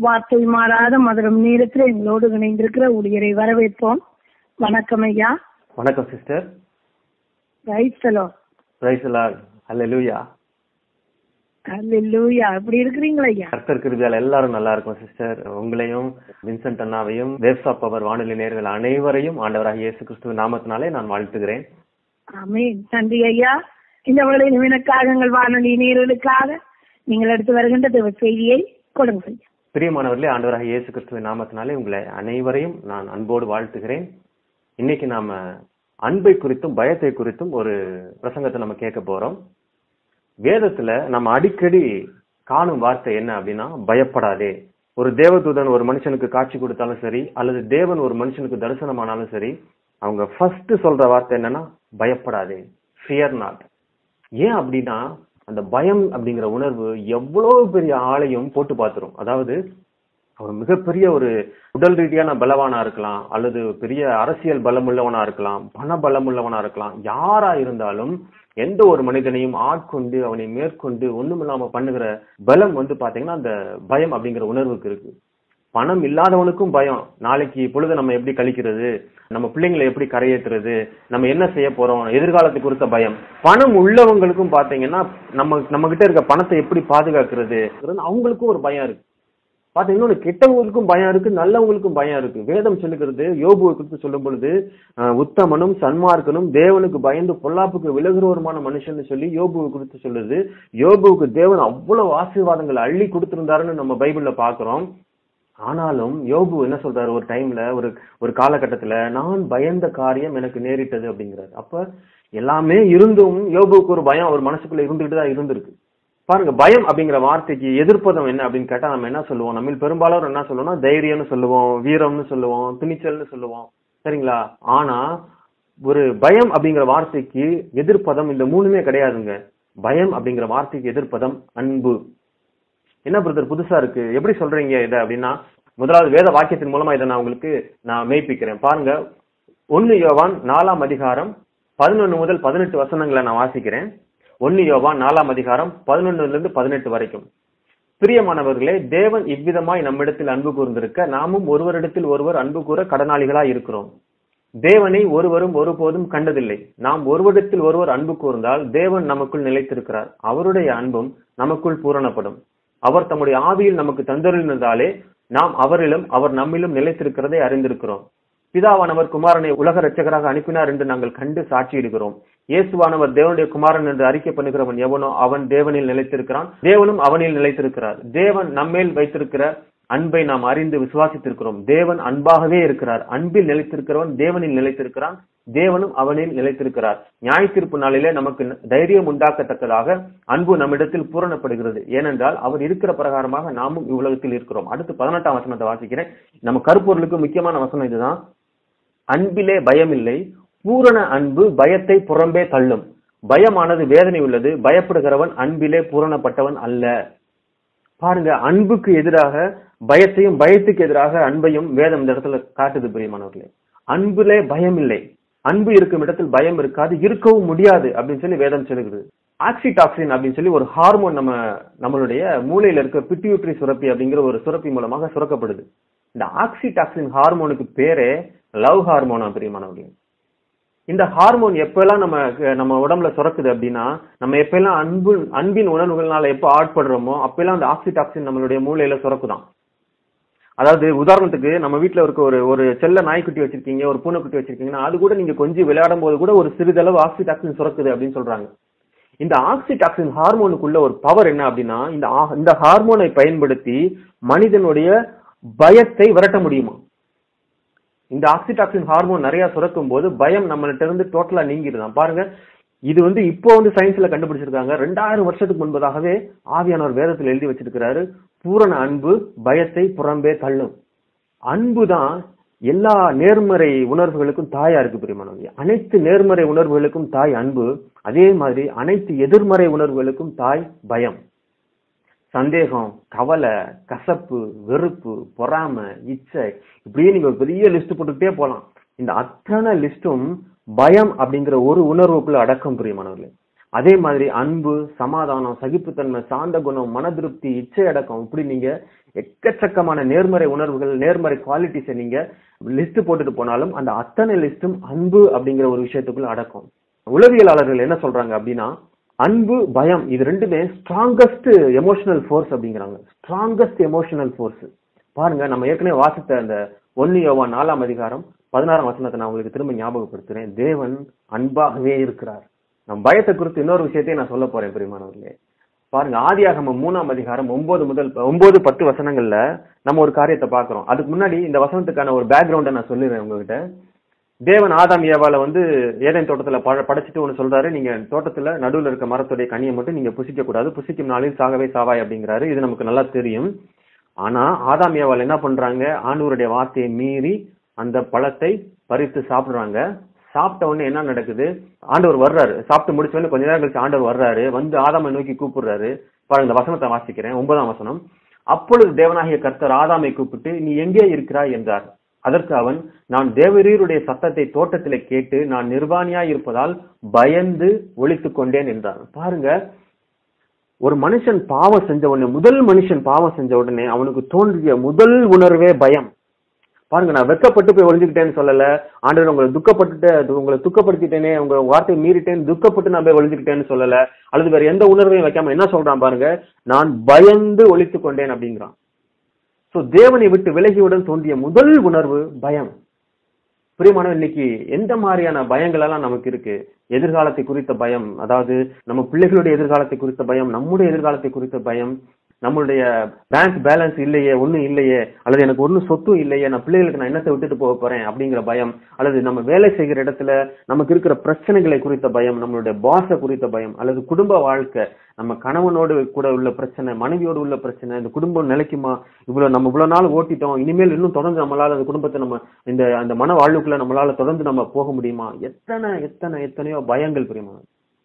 வார்த்தை மாறாத மதுரம் நேரத்தில் எங்களோடு இணைந்திருக்கிற ஊழியரை வரவேற்போம் வணக்கம் ஐயா வணக்கம் சிஸ்டர் ரைட்ஸலோ பிரைஸ் லார்ட் ஹalleluya அல்லூயா எப்படி இருக்கிறீங்களா ஐயா கர்த்தர் கிருபையால எல்லாரும் நல்லா இருக்கும் சிஸ்டர் உங்களையும் வின்சென்ட் அண்ணாவையும் வேவ்ஸ் ஆஃப் பவர் வானொலி நேர்கள் அனைவரையும் ஆண்டவராக இயேசு கிறிஸ்துவின் நாமத்தினாலே நான் வாழ்த்துகிறேன் ஆமென் நன்றி ஐயா இந்த வேளையில் எனக்காக எங்கள் வானொலி நேர்களுக்காக நீங்கள் எடுத்து வருகின்ற தேவ செய்தியை கொடுங்க ஐயா பிரியமானவர்களே ஆண்டவராக இயேசு கிறிஸ்துவின் நாமத்தினாலே உங்களை அனைவரையும் நான் அன்போடு வாழ்த்துகிறேன் இன்னைக்கு நாம அன்பை குறித்தும் பயத்தை குறித்தும் ஒரு பிரசங்கத்தை நம்ம கேட்க போறோம் வேதத்துல நம்ம அடிக்கடி காணும் வார்த்தை என்ன அப்படின்னா பயப்படாதே ஒரு தேவதூதன் ஒரு மனுஷனுக்கு காட்சி கொடுத்தாலும் சரி அல்லது தேவன் ஒரு மனுஷனுக்கு தரிசனமானாலும் சரி அவங்க ஃபர்ஸ்ட் சொல்ற வார்த்தை என்னன்னா பயப்படாதே ஃபியர் நாட் ஏன் அப்படின்னா அந்த பயம் அப்படிங்கிற உணர்வு எவ்வளவு பெரிய ஆளையும் போட்டு பார்த்துரும் அதாவது அவர் மிகப்பெரிய ஒரு உடல் ரீதியான பலவானா இருக்கலாம் அல்லது பெரிய அரசியல் பலமுள்ளவனா இருக்கலாம் பண பலமுள்ளவனா இருக்கலாம் யாரா இருந்தாலும் எந்த ஒரு மனிதனையும் ஆட்கொண்டு அவனை மேற்கொண்டு ஒண்ணுமில்லாம பண்ணுகிற பலம் வந்து பாத்தீங்கன்னா அந்த பயம் அப்படிங்கிற உணர்வுக்கு இருக்கு பணம் இல்லாதவனுக்கும் பயம் நாளைக்கு பொழுது நம்ம எப்படி கழிக்கிறது நம்ம பிள்ளைங்களை எப்படி கரையேற்றுறது நம்ம என்ன செய்ய போறோம் எதிர்காலத்தை குறித்த பயம் பணம் உள்ளவங்களுக்கும் பாத்தீங்கன்னா நம்ம நம்ம கிட்ட இருக்க பணத்தை எப்படி பாதுகாக்கிறது அவங்களுக்கும் ஒரு பயம் இருக்கு பாத்தீங்கன்னா இன்னொன்னு கெட்டவங்களுக்கும் பயம் இருக்கு நல்லவங்களுக்கும் பயம் இருக்கு வேதம் சொல்லுகிறது யோபுவை குறித்து சொல்லும் பொழுது அஹ், உத்தமனும் சன்மார்க்கனும் தேவனுக்கு பயந்து பொல்லாப்புக்கு விலகுறவருமான மனுஷன் சொல்லி யோபுவை குறித்து சொல்லுது யோபுவுக்கு தேவன் அவ்வளவு ஆசீர்வாதங்கள் அள்ளி கொடுத்திருந்தாருன்னு நம்ம பைபிள்ல பாக்குறோம் ஆனாலும் யோபு என்ன சொல்றாரு ஒரு டைம்ல ஒரு ஒரு காலகட்டத்துல நான் பயந்த காரியம் எனக்கு நேரிட்டது அப்படிங்கிறாரு அப்ப எல்லாமே இருந்தும் யோபுவுக்கு ஒரு பயம் அவர் மனசுக்குள்ள இருந்துகிட்டு தான் இருந்திருக்கு பாருங்க பயம் அப்படிங்கிற வார்த்தைக்கு எதிர்ப்பதம் என்ன அப்படின்னு கேட்டா நம்ம என்ன சொல்லுவோம் நம்ம பெரும்பாலும் என்ன சொல்லுவோம்னா தைரியம்னு சொல்லுவோம் வீரம்னு சொல்லுவோம் துணிச்சல்னு சொல்லுவோம் சரிங்களா ஆனா ஒரு பயம் அப்படிங்கிற வார்த்தைக்கு எதிர்ப்பதம் இந்த மூணுமே கிடையாதுங்க பயம் அப்படிங்கிற வார்த்தைக்கு எதிர்ப்பதம் அன்பு என்ன பிரதர் புதுசா இருக்கு எப்படி சொல்றீங்க இதை அப்படின்னா முதலாவது வேத வாக்கியத்தின் மூலமா இதை நான் உங்களுக்கு நான் மெய்ப்பிக்கிறேன் பாருங்க ஒன்னு யோவான் நாலாம் அதிகாரம் பதினொன்னு முதல் பதினெட்டு வசனங்களை நான் வாசிக்கிறேன் ஒன்னு யோவான் நாலாம் அதிகாரம் பதினொன்னுல இருந்து பதினெட்டு வரைக்கும் பிரியமானவர்களே தேவன் இவ்விதமாய் நம்மிடத்தில் அன்பு கூர்ந்திருக்க நாமும் ஒருவரிடத்தில் ஒருவர் அன்பு கூற கடனாளிகளாய் இருக்கிறோம் தேவனை ஒருவரும் ஒருபோதும் கண்டதில்லை நாம் ஒருவரிடத்தில் ஒருவர் அன்பு கூர்ந்தால் தேவன் நமக்குள் நிலைத்திருக்கிறார் அவருடைய அன்பும் நமக்குள் பூரணப்படும் அவர் தம்முடைய ஆவியில் நமக்கு தந்தருளினதாலே நாம் அவரிலும் அவர் நம்மிலும் நிலைத்திருக்கிறதை அறிந்திருக்கிறோம் பிதாவானவர் குமாரனை உலக இரட்சகராக அனுப்பினார் என்று நாங்கள் கண்டு சாட்சியிடுகிறோம் இயேசுவானவர் தேவனுடைய குமாரன் என்று அறிக்கை பண்ணுகிறவன் எவனோ அவன் தேவனில் நிலைத்திருக்கிறான் தேவனும் அவனில் நிலைத்திருக்கிறார் தேவன் நம்மேல் வைத்திருக்கிற அன்பை நாம் அறிந்து விசுவாசித்திருக்கிறோம் தேவன் அன்பாகவே இருக்கிறார் அன்பில் நிலைத்திருக்கிறவன் தேவனில் நிலைத்திருக்கிறான் தேவனும் அவனில் நிலைத்திருக்கிறார் நியாய தீர்ப்பு நாளிலே நமக்கு தைரியம் உண்டாக்கத்தக்கதாக அன்பு நம்மிடத்தில் பூரணப்படுகிறது ஏனென்றால் அவர் இருக்கிற பிரகாரமாக நாமும் இவ்வுலகத்தில் இருக்கிறோம் அடுத்து பதினெட்டாம் வசனத்தை வாசிக்கிறேன் நம்ம கருப்பொருளுக்கு முக்கியமான வசனம் இதுதான் அன்பிலே பயமில்லை பூரண அன்பு பயத்தை புறம்பே தள்ளும் பயமானது வேதனை உள்ளது பயப்படுகிறவன் அன்பிலே பூரணப்பட்டவன் அல்ல பாருங்க அன்புக்கு எதிராக பயத்தையும் பயத்துக்கு எதிராக அன்பையும் வேதம் இந்த இடத்துல காட்டுது பிரியமானவர்களே அன்புலே பயம் இல்லை அன்பு இருக்கும் இடத்தில் பயம் இருக்காது இருக்கவும் முடியாது அப்படின்னு சொல்லி வேதம் சொல்லுகிறது ஆக்சிடாக்சின் அப்படின்னு சொல்லி ஒரு ஹார்மோன் நம்ம நம்மளுடைய மூளையில இருக்க பிட்யூட்ரி சுரப்பி அப்படிங்கிற ஒரு சுரப்பி மூலமாக சுரக்கப்படுது இந்த ஆக்சிடாக்சின் ஹார்மோனுக்கு பேரே லவ் ஹார்மோனா பிரியமானவர்களே இந்த ஹார்மோன் எப்பெல்லாம் நம்ம நம்ம உடம்புல சுரக்குது அப்படின்னா நம்ம எப்பெல்லாம் அன்பு அன்பின் உணர்வுகள்னால எப்ப ஆட்படுறோமோ அப்பெல்லாம் அந்த ஆக்சிடாக்சின் நம்மளுடைய மூளையில சுரக்குதான் அதாவது உதாரணத்துக்கு நம்ம வீட்ல இருக்க ஒரு ஒரு செல்ல நாய்க்குட்டி வச்சிருக்கீங்க ஒரு பூனைக்குட்டி வச்சிருக்கீங்கன்னா அது கூட நீங்க கொஞ்சம் விளையாடும் போது கூட ஒரு சிறிதளவு ஆக்சிடாக்சின் சுரக்குது அப்படின்னு சொல்றாங்க இந்த ஆக்சிடாக்சின் ஹார்மோனுக்குள்ள ஒரு பவர் என்ன அப்படின்னா இந்த ஆ- இந்த ஹார்மோனை பயன்படுத்தி மனிதனுடைய பயத்தை விரட்ட முடியுமா இந்த ஆக்சிடாக்சின் ஹார்மோன் நிறைய சுரக்கும் போது பயம் நம்மள்ட்ட இருந்து டோட்டலா நீங்கிடுதான் பாருங்க இது வந்து இப்போ வந்து சயின்ஸ்ல கண்டுபிடிச்சிருக்காங்க ரெண்டாயிரம் வருஷத்துக்கு முன்பதாகவே ஆவியானவர் வேதத்தில் எழுதி வச்சிருக்கிறாரு பூரண அன்பு பயத்தை புறம்பே தள்ளும் அன்பு தான் எல்லா நேர்மறை உணர்வுகளுக்கும் தாயா இருக்கு பிரியமானவங்க அனைத்து நேர்மறை உணர்வுகளுக்கும் தாய் அன்பு அதே மாதிரி அனைத்து எதிர்மறை உணர்வுகளுக்கும் தாய் பயம் சந்தேகம் கவலை கசப்பு வெறுப்பு பொறாமை இச்சை இப்படியே நீங்க ஒரு பெரிய லிஸ்ட் போட்டுக்கிட்டே போலாம் இந்த அத்தனை லிஸ்டும் பயம் அப்படிங்கிற ஒரு உணர்வுக்குள்ள அடக்கம் புரியுமானவர்களே அதே மாதிரி அன்பு சமாதானம் சகிப்புத்தன்மை சாந்த குணம் மன திருப்தி இச்சை அடக்கம் இப்படி நீங்க எக்கச்சக்கமான நேர்மறை உணர்வுகள் நேர்மறை குவாலிட்டிஸை நீங்க லிஸ்ட் போட்டுட்டு போனாலும் அந்த அத்தனை லிஸ்டும் அன்பு அப்படிங்கிற ஒரு விஷயத்துக்குள்ள அடக்கும் உளவியலாளர்கள் என்ன சொல்றாங்க அப்படின்னா அன்பு பயம் இது ரெண்டுமே ஸ்ட்ராங்கஸ்ட் எமோஷனல் ஃபோர்ஸ் அப்படிங்கிறாங்க ஸ்ட்ராங்கஸ்ட் எமோஷனல் ஃபோர்ஸ் பாருங்க நம்ம ஏற்கனவே வாசித்த அந்த ஒன்னு யோவா நாலாம் அதிகாரம் பதினாறாம் வசனத்தை நான் உங்களுக்கு திரும்ப ஞாபகப்படுத்துறேன் தேவன் அன்பாகவே இருக்கிறார் நம் பயத்தை குறித்து இன்னொரு விஷயத்தையும் நான் சொல்ல போறேன் பிரியமானவர்களே பாருங்க ஆதியாகமம் மூணாம் அதிகாரம் ஒன்பது முதல் ஒன்பது பத்து வசனங்கள்ல நம்ம ஒரு காரியத்தை பார்க்கிறோம் அதுக்கு முன்னாடி இந்த வசனத்துக்கான ஒரு பேக்ரவுண்டை நான் சொல்லிடுறேன் உங்ககிட்ட தேவன் ஆதாம் ஏவால வந்து ஏதேன் தோட்டத்துல பழ- படைச்சிட்டு ஒண்ணு சொல்றாரு நீங்க தோட்டத்துல நடுவுல இருக்க மரத்துடைய கனியை மட்டும் நீங்க புசிக்க கூடாது புசிக்கும் நாளில் சாகவே சாவாய் அப்படிங்கிறாரு இது நமக்கு நல்லா தெரியும் ஆனா ஆதாம் ஏவாள் என்ன பண்றாங்க ஆண்டவருடைய வார்த்தையை மீறி அந்த பழத்தை பறித்து சாப்பிடுறாங்க சாப்பிட்ட உடனே என்ன நடக்குது ஆண்டவர் வர்றாரு சாப்பிட்டு முடிச்ச உடனே கொஞ்ச நேரம் கழிச்சு ஆண்டவர் வர்றாரு வந்து ஆதாமை நோக்கி கூப்பிடுறாரு பாருங்க இந்த வசனத்தை வாசிக்கிறேன் ஒன்பதாம் வசனம் அப்பொழுது தேவனாகிய கர்த்தர் ஆதாமை கூப்பிட்டு நீ எங்கே இருக்கிறாய் என்றார் அதற்கு அவன் நான் தேவரீருடைய சத்தத்தை தோட்டத்திலே கேட்டு நான் நிர்வாணியாய் இருப்பதால் பயந்து ஒளித்துக் கொண்டேன் என்றான் பாருங்க ஒரு மனுஷன் பாவம் செஞ்ச உடனே முதல் மனுஷன் பாவம் செஞ்ச உடனே அவனுக்கு தோன்றிய முதல் உணர்வே பயம் பாருங்க நான் வெக்கப்பட்டு போய் ஒளிஞ்சுக்கிட்டேன்னு சொல்லல ஆண்டவர் உங்களை துக்கப்பட்டுட்டு அது உங்களை துக்கப்படுத்திட்டேனே உங்க வார்த்தையை மீறிட்டேன் துக்கப்பட்டு நான் போய் ஒளிஞ்சுக்கிட்டேன்னு சொல்லல அல்லது வேற எந்த உணர்வையும் வைக்காம என்ன சொல்றான் பாருங்க நான் பயந்து ஒளித்துக் கொண்டேன் அப்படிங்கிறான் சோ தேவனை விட்டு விலகியுடன் தோன்றிய முதல் உணர்வு பயம் பிரியமானவர் இன்னைக்கு எந்த மாதிரியான பயங்கள் எல்லாம் நமக்கு இருக்கு எதிர்காலத்தை குறித்த பயம் அதாவது நம்ம பிள்ளைகளுடைய எதிர்காலத்தை குறித்த பயம் நம்முடைய எதிர்காலத்தை குறித்த பயம் நம்மளுடைய பேங்க் பேலன்ஸ் இல்லையே ஒண்ணும் இல்லையே அல்லது எனக்கு ஒன்றும் சொத்தும் இல்லையே நான் பிள்ளைகளுக்கு நான் என்னத்தை விட்டுட்டு போக போறேன் அப்படிங்கிற பயம் அல்லது நம்ம வேலை செய்கிற இடத்துல நமக்கு இருக்கிற பிரச்சனைகளை குறித்த பயம் நம்மளுடைய பாஸ குறித்த பயம் அல்லது குடும்ப வாழ்க்கை நம்ம கணவனோடு கூட உள்ள பிரச்சனை மனைவியோடு உள்ள பிரச்சனை இந்த குடும்பம் நிலைக்குமா இவ்வளவு நம்ம இவ்வளவு நாள் ஓட்டிட்டோம் இனிமேல் இன்னும் தொடர்ந்து நம்மளால அந்த குடும்பத்தை நம்ம இந்த அந்த மன வாழ்வுக்குள்ள நம்மளால தொடர்ந்து நம்ம போக முடியுமா எத்தனை எத்தனை எத்தனையோ பயங்கள் பிரியமா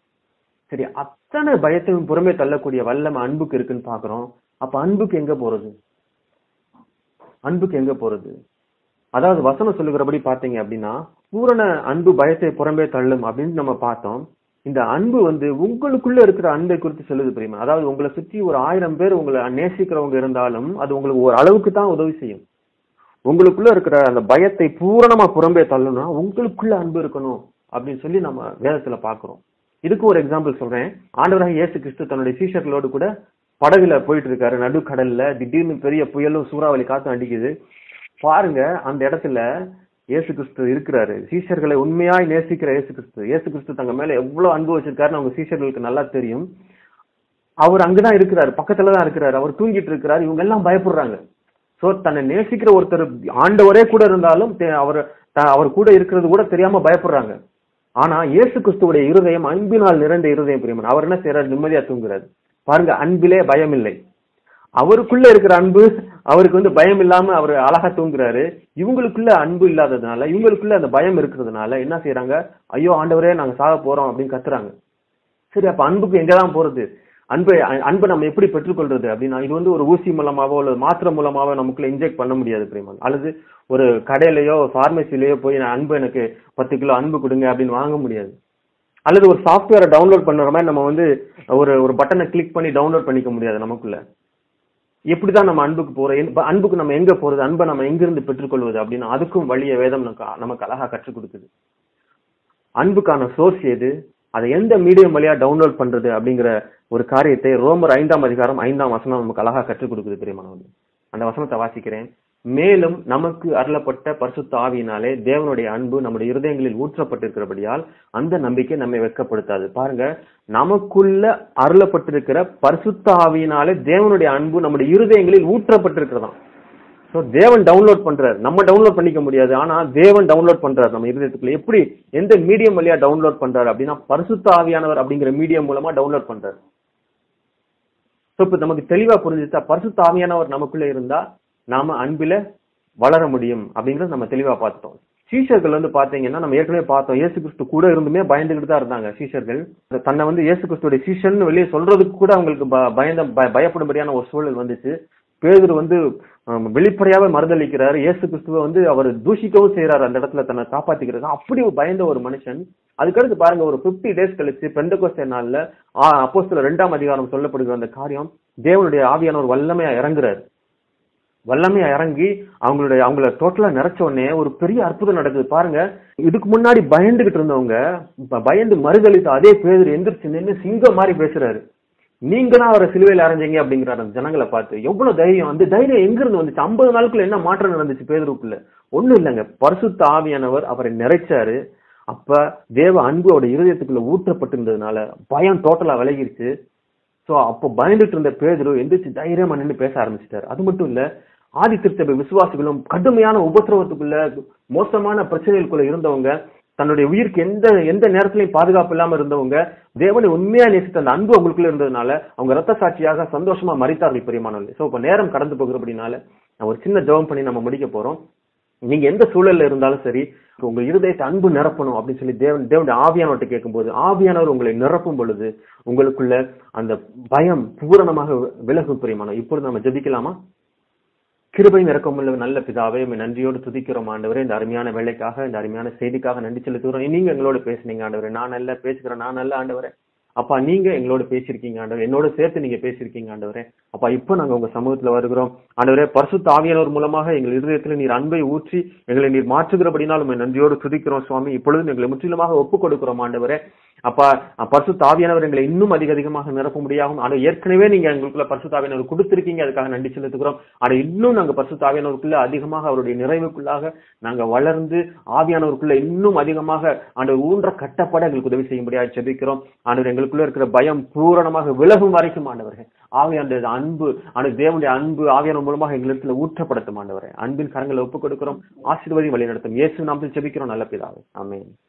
சரி அத்தனை பயத்தையும் புறமே தள்ளக்கூடிய வல்லமை அன்புக்கு இருக்குன்னு பாக்குறோம் அப்ப அன்புக்கு எங்க போறது அன்புக்கு எங்க போறது அதாவது வசனம் சொல்லுகிறபடி பாத்தீங்க அப்படின்னா பூரண அன்பு பயத்தை புறம்பே தள்ளும் அப்படின்னு நம்ம பார்த்தோம் இந்த அன்பு வந்து உங்களுக்குள்ள இருக்கிற அன்பை குறித்து சொல்லுது பிரியமா அதாவது உங்களை சுற்றி ஒரு ஆயிரம் பேர் உங்களை நேசிக்கிறவங்க இருந்தாலும் அது உங்களுக்கு ஒரு அளவுக்கு தான் உதவி செய்யும் உங்களுக்குள்ள இருக்கிற அந்த பயத்தை பூரணமா புறம்பே தள்ளணும்னா உங்களுக்குள்ள அன்பு இருக்கணும் அப்படின்னு சொல்லி நம்ம வேதத்துல பாக்குறோம் இதுக்கு ஒரு எக்ஸாம்பிள் சொல்றேன் ஆண்டவராக இயேசு கிறிஸ்து தன்னுடைய சீஷர்களோடு கூட படகுல போயிட்டு இருக்காரு நடுக்கடல்ல திடீர்னு பெரிய புயலும் சூறாவளி காத்தும் அடிக்குது பாருங்க அந்த இடத்துல இயேசு கிறிஸ்து இருக்கிறாரு சீஷர்களை உண்மையாய் நேசிக்கிற இயேசு கிறிஸ்து இயேசு கிறிஸ்து தங்க மேல எவ்வளவு அன்பு வச்சிருக்காருன்னு அவங்க சீஷர்களுக்கு நல்லா தெரியும் அவர் அங்கதான் இருக்கிறாரு பக்கத்துல தான் இருக்கிறாரு அவர் தூங்கிட்டு இருக்கிறாரு இவங்க எல்லாம் பயப்படுறாங்க சோ தன்னை நேசிக்கிற ஒருத்தர் ஆண்டவரே கூட இருந்தாலும் தே- அவர் த- அவர் கூட இருக்கிறது கூட தெரியாம பயப்படுறாங்க ஆனா இயேசு கிறிஸ்துவுடைய இருதயம் அன்பினால் நிறைந்த இருதயம் பிரியமன் அவர் என்ன செய்யறாரு நிம்மதியா தூங்குறாரு பாருங்க அன்பிலே பயம் இல்லை அவருக்குள்ள இருக்கிற அன்பு அவருக்கு வந்து பயம் இல்லாம அவர் அழகா தூங்குறாரு இவங்களுக்குள்ள அன்பு இல்லாததுனால இவங்களுக்குள்ள அந்த பயம் இருக்கிறதுனால என்ன செய்யறாங்க ஐயோ ஆண்டவரே நாங்க சாக போறோம் அப்படின்னு கத்துறாங்க சரி அப்ப அன்புக்கு எங்கதான் போறது அன்பை அ- அன்பை நம்ம எப்படி பெற்றுக்கொள்றது அப்படின்னா இது வந்து ஒரு ஊசி மூலமாவோ அல்லது மாத்திரை மூலமாவோ நமக்குள்ள இன்ஜெக்ட் பண்ண முடியாது பிரேமன் அல்லது ஒரு கடையிலயோ ஃபார்மசிலயோ போய் நான் அன்பு எனக்கு பத்து கிலோ அன்பு கொடுங்க அப்படின்னு வாங்க முடியாது அல்லது ஒரு சாஃப்ட்வேரை டவுன்லோட் பண்ணுற மாதிரி நம்ம வந்து ஒரு ஒரு பட்டனை கிளிக் பண்ணி டவுன்லோட் பண்ணிக்க முடியாது நமக்குள்ள எப்படிதான் நம்ம அன்புக்கு போறோம் என்- அன்புக்கு நம்ம எங்க போறது அன்பை நம்ம எங்கிருந்து பெற்றுக்கொள்வது அப்படின்னு அதுக்கும் வழிய வேதம் நமக்கு நமக்கு அழகா கற்றுக் கொடுக்குது அன்புக்கான சோர்ஸ் எது அதை எந்த மீடியம் வழியா டவுன்லோட் பண்றது அப்படிங்கிற ஒரு காரியத்தை ரோமர் ஐந்தாம் அதிகாரம் ஐந்தாம் வசனம் நமக்கு அழகா கற்றுக் கொடுக்குது பிரியமானவர்கள் அந்த வசனத்தை வாசிக்கிறேன் மேலும் நமக்கு அருளப்பட்ட பரிசுத்த ஆவியினாலே தேவனுடைய அன்பு நம்முடைய இருதயங்களில் ஊற்றப்பட்டிருக்கிறபடியால் அந்த நம்பிக்கை நம்மை வெட்கப்படுத்தாது பாருங்க நமக்குள்ள அருளப்பட்டிருக்கிற பரிசுத்த ஆவியினாலே தேவனுடைய அன்பு நம்முடைய இருதயங்களில் ஊற்றப்பட்டிருக்கிறதாம் சோ தேவன் டவுன்லோட் பண்றாரு நம்ம டவுன்லோட் பண்ணிக்க முடியாது ஆனா தேவன் டவுன்லோட் பண்றாரு நம்ம இருதயத்துக்குள்ள எப்படி எந்த மீடியம் வழியா டவுன்லோட் பண்றாரு அப்படின்னா பரிசுத்த ஆவியானவர் அப்படிங்கிற மீடியம் மூலமா டவுன்லோட் பண்றாரு சோ இப்ப நமக்கு தெளிவா புரிஞ்சுச்சா பரிசுத்த ஆவியானவர் நமக்குள்ள இருந்தா நாம அன்பில வளர முடியும் அப்படிங்கறத நம்ம தெளிவா பார்த்துட்டோம் சீஷர்கள் வந்து பாத்தீங்கன்னா நம்ம ஏற்கனவே பார்த்தோம் இயேசு கிறிஸ்து கூட இருந்துமே பயந்துகிட்டு தான் இருந்தாங்க சீஷர்கள் தன்னை வந்து இயேசு கிறிஸ்துடைய சீஷன் வெளியே சொல்றதுக்கு கூட அவங்களுக்கு ப- பயந்த ப- பயப்படும்படியான ஒரு சூழல் வந்துச்சு பேதுரு வந்து ஆம், வெளிப்படையாவே மறுதளிக்கிறாரு இயேசு கிறிஸ்துவ வந்து அவர் தூஷிக்கவும் செய்யறாரு அந்த இடத்துல தன்னை காப்பாத்திக்கிறாரு அப்படி பயந்த ஒரு மனுஷன் அதுக்கடுத்து பாருங்க ஒரு 50 டேஸ் கழிச்சு பெந்தகோஸ்தே நாள்ல அப்போ சில ரெண்டாம் அதிகாரம் சொல்லப்படுகிற அந்த காரியம் தேவனுடைய ஆவியானவர் வல்லமையா இறங்குறாரு வல்லமையா இறங்கி அவங்களுடைய அவங்கள டோட்டலா நிறைச்ச உடனே ஒரு பெரிய அற்புதம் நடக்குது பாருங்க இதுக்கு முன்னாடி பயந்துகிட்டு இருந்தவங்க இப்ப பயந்து மறுதளித்த அதே பேதர் எந்திரிச்சு நின்னு சிங்கம் மாதிரி பேசுறாரு நீங்க தான் அவரை சிலுவையில் அரைஞ்சீங்க அப்படிங்கிறாரு அந்த ஜனங்களை பார்த்து எவ்வளவு தைரியம் அந்த தைரியம் எங்க இருந்து வந்துச்சு ஐம்பது நாளுக்குள்ள என்ன மாற்றம் நடந்துச்சு பேதருக்குள்ள ஒண்ணும் இல்லைங்க பரிசுத்த ஆவியானவர் அவரை நிறைச்சாரு அப்ப தேவ அன்பு அவருடைய இருதயத்துக்குள்ள ஊற்றப்பட்டிருந்ததுனால பயம் டோட்டலா விலகிருச்சு சோ அப்போ பயந்துட்டு இருந்த பேதுரு எந்திரிச்சு தைரியமா நின்னு பேச ஆரம்பிச்சிட்டாரு அது மட்டும் இல்ல ஆதி திருச்சபை விசுவாசிகளும் கடுமையான உபத்திரவத்துக்குள்ள மோசமான பிரச்சனைகளுக்குள்ள இருந்தவங்க தன்னுடைய உயிருக்கு எந்த எந்த நேரத்திலையும் பாதுகாப்பு இல்லாம இருந்தவங்க தேவனை உண்மையா நேசித்த அந்த அன்பு அவங்களுக்குள்ள இருந்ததுனால அவங்க ரத்த சாட்சியாக சந்தோஷமா மறித்தார்கள் பிரியமானவர்கள் சோ இப்ப நேரம் கடந்து போகிறபடினால நான் ஒரு சின்ன ஜெபம் பண்ணி நம்ம முடிக்க போறோம் நீங்க எந்த சூழல்ல இருந்தாலும் சரி உங்க இருதயத்தை அன்பு நிரப்பணும் அப்படின்னு சொல்லி தேவன் தேவனுடைய ஆவியானவர்கிட்ட கேட்கும்போது ஆவியானவர் உங்களை நிரப்பும் பொழுது உங்களுக்குள்ள அந்த பயம் பூரணமாக விலகும் பிரியமானவர் இப்பொழுது நம்ம ஜெபிக்கலாமா கிருபையும் இறக்கமுள்ள நல்ல பிதாவே உம்மை நன்றியோடு துதிக்கிறோம் ஆண்டவரே இந்த அருமையான வேலைக்காக இந்த அருமையான செய்திக்காக நன்றி செலுத்துகிறோம் நீங்க எங்களோட பேசுனீங்க ஆண்டவரே நான் நல்ல பேசுகிறேன் நான் நல்ல ஆண்டவரே அப்பா நீங்க எங்களோட பேசியிருக்கீங்க ஆண்டவர் என்னோட சேர்த்து நீங்க பேசியிருக்கீங்க ஆண்டவரே அப்பா இப்போ நாங்க உங்க சமூகத்துல வருகிறோம் ஆண்டவரே பரிசுத்த ஆவியானவர் மூலமாக எங்கள் இருதயத்தில் நீர் அன்பை ஊற்றி எங்களை நீர் மாற்றுகிறபடினால் உண்மை நன்றியோடு துதிக்கிறோம் சுவாமி இப்பொழுதும் எங்களை முற்றிலுமாக ஒப்புக் கொடுக்கிறோம் ஆண்டவரே அப்பா பரிசுத்த ஆவியானவர் எங்களை இன்னும் அதிக அதிகமாக நிரப்ப முடியாகும் ஆனா ஏற்கனவே நீங்க எங்களுக்குள்ள பரிசுத்த ஆவியானவர் கொடுத்திருக்கீங்க அதுக்காக நன்றி செலுத்துகிறோம் ஆனா இன்னும் நாங்க பரிசுத்த ஆவியானவருக்குள்ள அதிகமாக அவருடைய நிறைவுக்குள்ளாக நாங்க வளர்ந்து ஆவியானவருக்குள்ள இன்னும் அதிகமாக ஆண்டவர் ஊன்ற கட்டப்பட எங்களுக்கு உதவி செய்யும்படியாக ஜெபிக்கிறோம் ஆண்டவர் எங்களுக்குள்ள இருக்கிற பயம் பூரணமாக விலகும் வரைக்கும் ஆண்டவர்கள் ஆவியான அன்பு ஆண்டவர் தேவனுடைய அன்பு ஆவியான மூலமாக எங்களிடத்துல ஊற்றப்படுத்தும் ஆண்டவரை அன்பின் கரங்களை ஒப்புக் கொடுக்கிறோம் ஆசீர்வதி வழி நடத்தும் இயேசு நாமத்தில் ஜெபிக்கிறோம் நல்ல பிதாவே ஆமென்